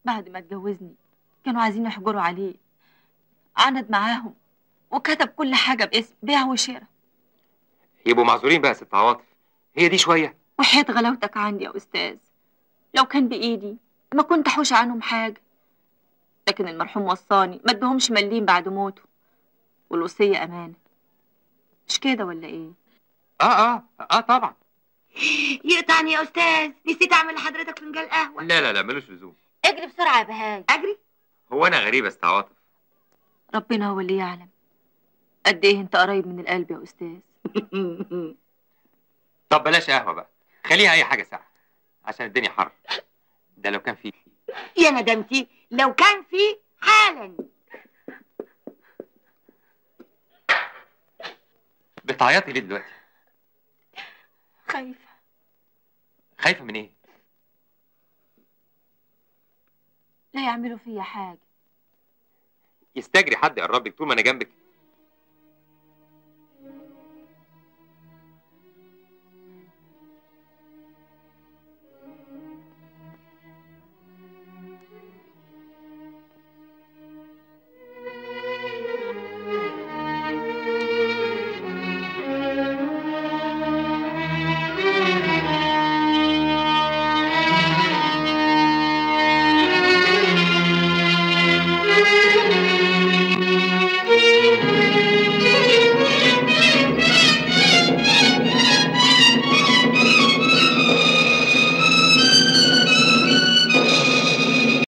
بعد ما اتجوزني كانوا عايزين يحجروا عليه عند معاهم وكتب كل حاجة باسم بيع وشراء يبقوا معذورين بقى يا ست عواطف هي دي شويه وحياة غلاوتك عندي يا أستاذ لو كان بإيدي ما كنت حوش عنهم حاجة لكن المرحوم وصاني ما ادهمش مليم بعد موته والوصية أمانة مش كده ولا إيه؟ اه اه اه طبعا يقطعني يا استاذ نسيت اعمل لحضرتك فنجان قهوه لا لا لا ملوش لزوم اجري بسرعه يا بهاي اجري هو انا غريب يا ست عواطف ربنا هو اللي يعلم قد إيه أنت قريب من القلب يا أستاذ طب بلاش قهوه بقى خليها اي حاجه ساقعه عشان الدنيا حر ده لو كان فيه يا ندمتي لو كان في حالا بتعيطي ليه دلوقتي خايفة خايفه من ايه لا يعملوا فيا حاجة يستجري حد يقرب لك طول ما انا جنبك